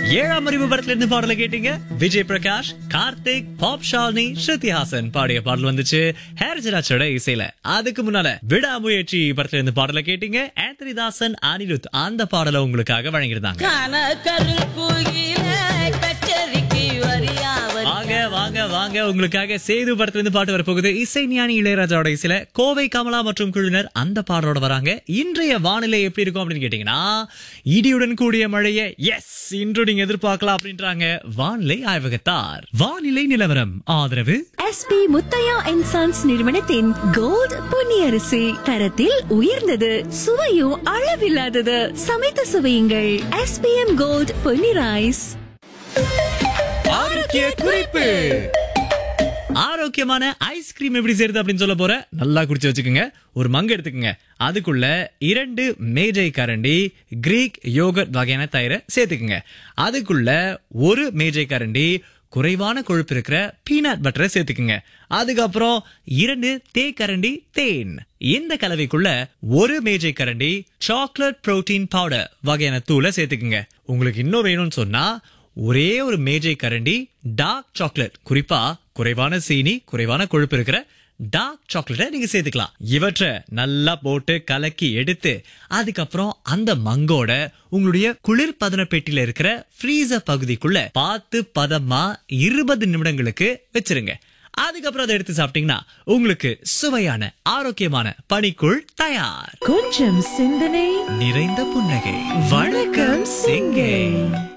ஏழாம் அறிவு படத்துல இருந்து பாடல கேட்டீங்க விஜய் பிரகாஷ் கார்த்திக் பாப் ஷாலினி ஸ்ருதி ஹாசன் பாடிய பாடல் வந்துச்சு ஹேரஜராஜோட இசையில அதுக்கு முன்னால விடாமுயற்சி படத்துல இருந்து பாடல கேட்டீங்க ஆந்தனி தாசன் அனிருத் அந்த பாடலை உங்களுக்காக வழங்கியிருந்தாங்க கனகரு குயில கச்சேரிக்கு வரியா வாங்க வாங்க வாங்க உங்களுக்காக சேது படத்துல இருந்து பாட்டு வரப்போகுது இசை ஞானி இளையராஜாவோட இசையில கோவை கமலா மற்றும் குழுவினர் அந்த பாடலோட வராங்க இன்றைய வானிலை எப்படி இருக்கும் அப்படின்னு கேட்டீங்கன்னா இடியுடன் கூடிய மழையை எஸ் இன்று நீங்க எதிர்பார்க்கலாம் அப்படின்றாங்க வானிலை ஆய்வகத்தார் வானிலை நிலவரம் ஆதரவு எஸ்பி முத்தையா அண்ட் சன்ஸ் நிறுவனத்தின் கோல்ட் பொன்னியரிசி தரத்தில் உயர்ந்தது சுவையும் அளவில்லாதது சமைத்து சுவையுங்கள் எஸ்பிஎம் கோல்ட் பொன்னி ரைஸ் ஆரோக்கிய குறிப்பு ஆரோக்கியமான ஐஸ்கிரீம் எப்படி செய்யறது அப்படின்னு சொல்ல போற நல்லா குடிச்சு வச்சுக்கோங்க ஒரு மங்கு எடுத்துக்கோங்க அதுக்குள்ள இரண்டு மேஜை கரண்டி கிரீக் யோகர்ட் வகையான தயிரை சேர்த்துக்குங்க அதுக்குள்ள ஒரு மேஜை கரண்டி குறைவான கொழுப்பு இருக்கிற பீனட் பட்டரை சேர்த்துக்குங்க அதுக்கப்புறம் இரண்டு தேக்கரண்டி தேன் இந்த கலவைக்குள்ள ஒரு மேஜை கரண்டி சாக்லேட் புரோட்டீன் பவுடர் வகையான தூளை சேர்த்துக்குங்க உங்களுக்கு இன்னும் வேணும்னு சொன்னா ஒரே ஒரு மேஜை கரண்டி டார்க் சாக்லேட் குறிப்பா குறைவான சீனி குறைவான கொழுப்பு இருக்கிற டார்க் சாக்லேட்டை நீங்க சேர்த்துக்கலாம் இவற்றை நல்லா போட்டு கலக்கி எடுத்து அதுக்கப்புறம் அந்த மங்கோட உங்களுடைய குளிர் பதன பெட்டியில இருக்கிற ஃப்ரீசர் பகுதிக்குள்ள பார்த்து பதமா இருபது நிமிடங்களுக்கு வச்சிருங்க அதுக்கப்புறம் அதை எடுத்து சாப்பிட்டீங்கன்னா உங்களுக்கு சுவையான ஆரோக்கியமான பனிக்குள் தயார் கொஞ்சம் சிந்தனை நிறைந்த புன்னகை வணக்கம் சிங்கை